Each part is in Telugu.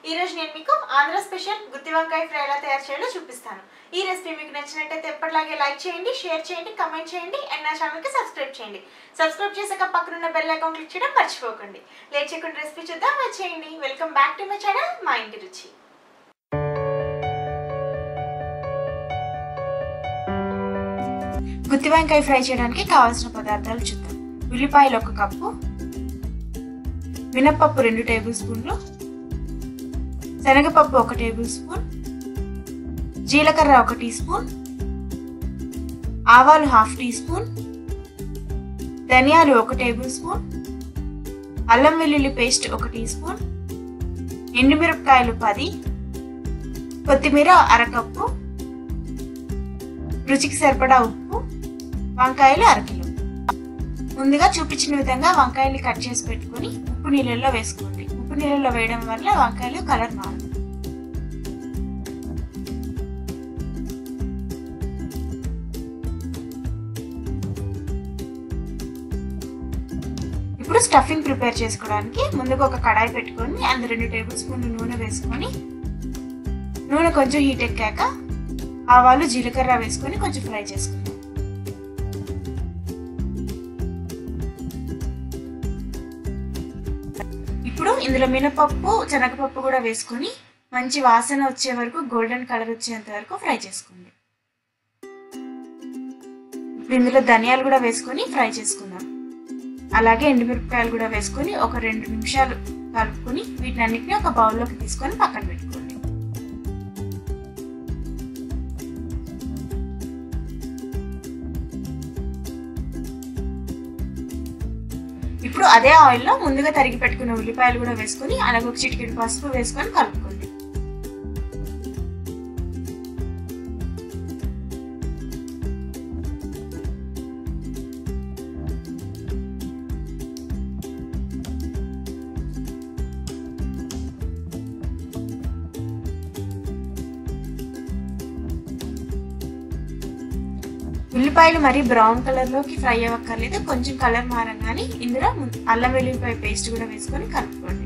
ఈ రోజు నేను మీకు ఆంధ్ర స్పెషల్ గుత్తి వంకాయ ఫ్రై ఎలా తయారు చేయాలో చూపిస్తాను ఈ రెసిపీ మీకు నచ్చినట్టయితే ఎప్పటిలాగే లైక్ చేయండి షేర్ చేయండి కమెంట్ చేయండి అండ్ నా ఛానల్కి సబ్స్క్రైబ్ చేయండి సబ్స్క్రైబ్ చేసాక పక్కనున్న బెల్ ఐకాన్ క్లిక్ చేయడం మర్చిపోకండి లేట్ చేయకుండా రెసిపీ చూద్దాం వచ్చేయండి welcome back to my channel మా ఇంటి రుచి గుత్తి వంకాయ ఫ్రై చేయడానికి కావాల్సిన పదార్థాలు చూద్దాం ఉల్లిపాయలు ఒక కప్పు మినప్పప్పు రెండు టేబుల్ స్పూన్లు శనగపప్పు ఒక టేబుల్ స్పూన్ జీలకర్ర ఒక టీ స్పూన్ ఆవాలు హాఫ్ టీ స్పూన్ ధనియాలు ఒక టేబుల్ స్పూన్ అల్లం వెల్లుల్లి పేస్ట్ ఒక టీ స్పూన్ ఎండుమిరపకాయలు పది కొత్తిమీర అరకప్పు రుచికి సరిపడా ఉప్పు వంకాయలు అరకిలో ముందుగా చూపించిన విధంగా వంకాయలు కట్ చేసి పెట్టుకొని ఉప్పు నీళ్ళల్లో వేసుకోండి ఉప్పు నీళ్ళల్లో వేయడం వల్ల వంకాయలు కలర్ మారదు ఇప్పుడు స్టఫింగ్ ప్రిపేర్ చేసుకోవడానికి ముందుగా ఒక కడాయి పెట్టుకొని అందులో రెండు టేబుల్ స్పూన్లు నూనె వేసుకొని నూనె కొంచెం హీట్ ఎక్కాక ఆవాలు జీలకర్ర వేసుకొని కొంచెం ఫ్రై చేసుకుందాం ఇప్పుడు ఇందులో మినపప్పు శనగపప్పు కూడా వేసుకొని మంచి వాసన వచ్చే వరకు గోల్డెన్ కలర్ వచ్చేంత వరకు ఫ్రై చేసుకోండి ఇప్పుడు ఇందులో ధనియాలు కూడా వేసుకొని ఫ్రై చేసుకుందాం అలాగే ఎండుమిరపకాయలు కూడా వేసుకొని ఒక రెండు నిమిషాలు కలుపుకొని వీటినన్నిటిని ఒక బౌల్లోకి తీసుకొని పక్కన పెట్టుకోండి ఇప్పుడు అదే ఆయిల్లో ముందుగా తరిగి పెట్టుకున్న ఉల్లిపాయలు కూడా వేసుకొని అలాగే ఒక చిటికెడు పసుపు వేసుకొని కలుపుకోండి ఉల్లిపాయలు మరి బ్రౌన్ కలర్ లోకి ఫ్రై అవ్వక్కర్లేదు కొంచెం కలర్ మారంగానే ఇందులో అల్లం వెల్లుల్లిపాయ పేస్ట్ కూడా వేసుకొని కలుపుకోండి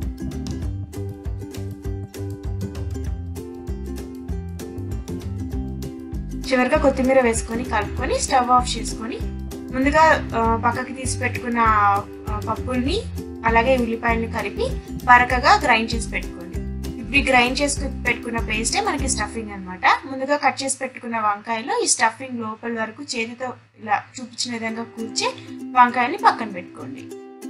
చివరిగా కొత్తిమీర వేసుకొని కలుపుకొని స్టవ్ ఆఫ్ చేసుకొని ముందుగా పక్కకి తీసి పెట్టుకున్న పప్పుల్ని అలాగే ఉల్లిపాయలని కలిపి బరకగా గ్రైండ్ చేసి పెట్టుకోండి ఇప్పుడు గ్రైండ్ చేసి పెట్టుకున్న పేస్టే మనకి స్టఫింగ్ అనమాట ముందుగా కట్ చేసి పెట్టుకున్న వంకాయలు ఈ స్టఫింగ్ లోపల వరకు చేతితో ఇలా చూపించిన విధంగా కూర్చి వంకాయని పక్కన పెట్టుకోండి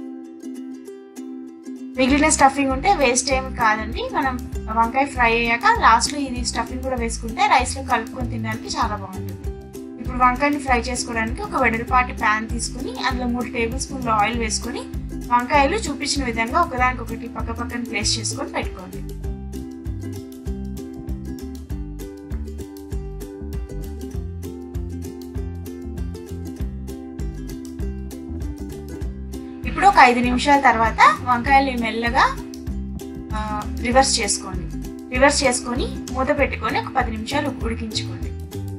మిగిలిన స్టఫింగ్ ఉంటే వేస్ట్ ఏమి కాదండి మనం వంకాయ ఫ్రై అయ్యాక లాస్ట్లో ఇది స్టఫింగ్ కూడా వేసుకుంటే రైస్లో కలుపుకొని తినడానికి చాలా బాగుంటుంది ఇప్పుడు వంకాయని ఫ్రై చేసుకోవడానికి ఒక వెడల్పాటి ప్యాన్ తీసుకుని అందులో మూడు టేబుల్ స్పూన్లు ఆయిల్ వేసుకొని వంకాయలు చూపించిన విధంగా ఒకదానికొకటి పక్క పక్కన ప్లేస్ చేసుకొని పెట్టుకోండి ఇప్పుడు ఒక ఐదు నిమిషాల తర్వాత వంకాయలు మెల్లగా రివర్స్ చేసుకోండి రివర్స్ చేసుకొని మూత పెట్టుకొని ఒక పది నిమిషాలు ఉడికించుకోండి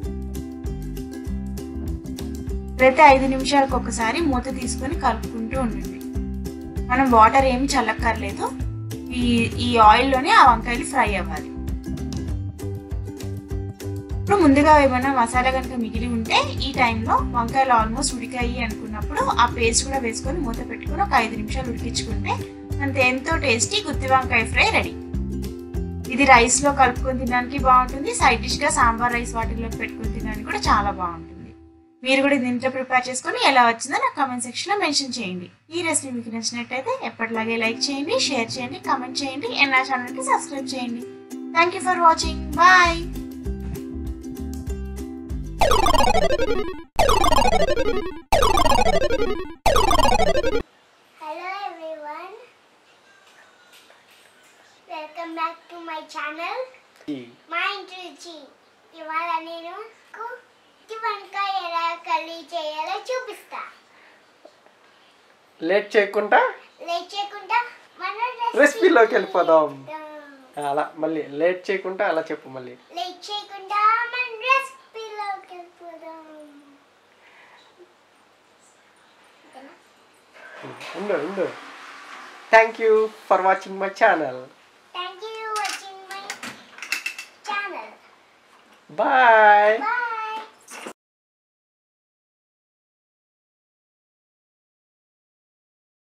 ప్రతి ఐదు నిమిషాలకు ఒకసారి మూత తీసుకొని కలుపుకుంటూ ఉండండి మనం వాటర్ ఏమి చల్లక్కర్లేదు ఈ ఈ ఆయిల్లోనే ఆ వంకాయలు ఫ్రై అవ్వాలి ఇప్పుడు ముందుగా ఏమైనా మసాలా కనుక మిగిలి ఉంటే ఈ టైంలో వంకాయలు ఆల్మోస్ట్ ఉడికాయి అనుకున్నప్పుడు ఆ పేస్ట్ కూడా వేసుకొని మూత పెట్టుకొని ఒక ఐదు నిమిషాలు ఉడికించుకుంటే అంతే ఎంతో టేస్టీ గుత్తి వంకాయ ఫ్రై రెడీ ఇది రైస్లో కలుపుకొని తినడానికి బాగుంటుంది సైడ్ డిష్గా సాంబార్ రైస్ వాటిల్లో పెట్టుకొని తినడానికి కూడా చాలా బాగుంటుంది మీరు కూడా దీంట్లో ప్రిపేర్ చేసుకొని ఎలా వచ్చిందో నాకు కామెంట్ సెక్షన్లో మెన్షన్ చేయండి ఈ రెసిపీ మీకు నచ్చినట్టయితే ఎప్పటిలాగే లైక్ చేయండి షేర్ చేయండి కామెంట్ చేయండి అండ్ నా ఛానల్కి సబ్స్క్రైబ్ చేయండి thank you for watching bye Hello everyone. Welcome back to my channel. మా ఇంటి రుచి ఇవాళ నేను గుత్తి వంకాయ ఎలా కర్రీ చేయాలో చూపిస్తా లేట్ చేయకుండా లేట్ చేయకుండా మన రెసిపీలోకి వెళ్ళిపోదాం వెళ్దాం. అలా మళ్ళీ లేట్ చేయకుండా అలా చెప్పు మళ్ళీ లేట్ చేయకుండా మన రెసిపీలోకి వెళ్ళిపోదాం ఓకేనా? ఉండు ఉండు thank you for watching my channel thank you bye Bye.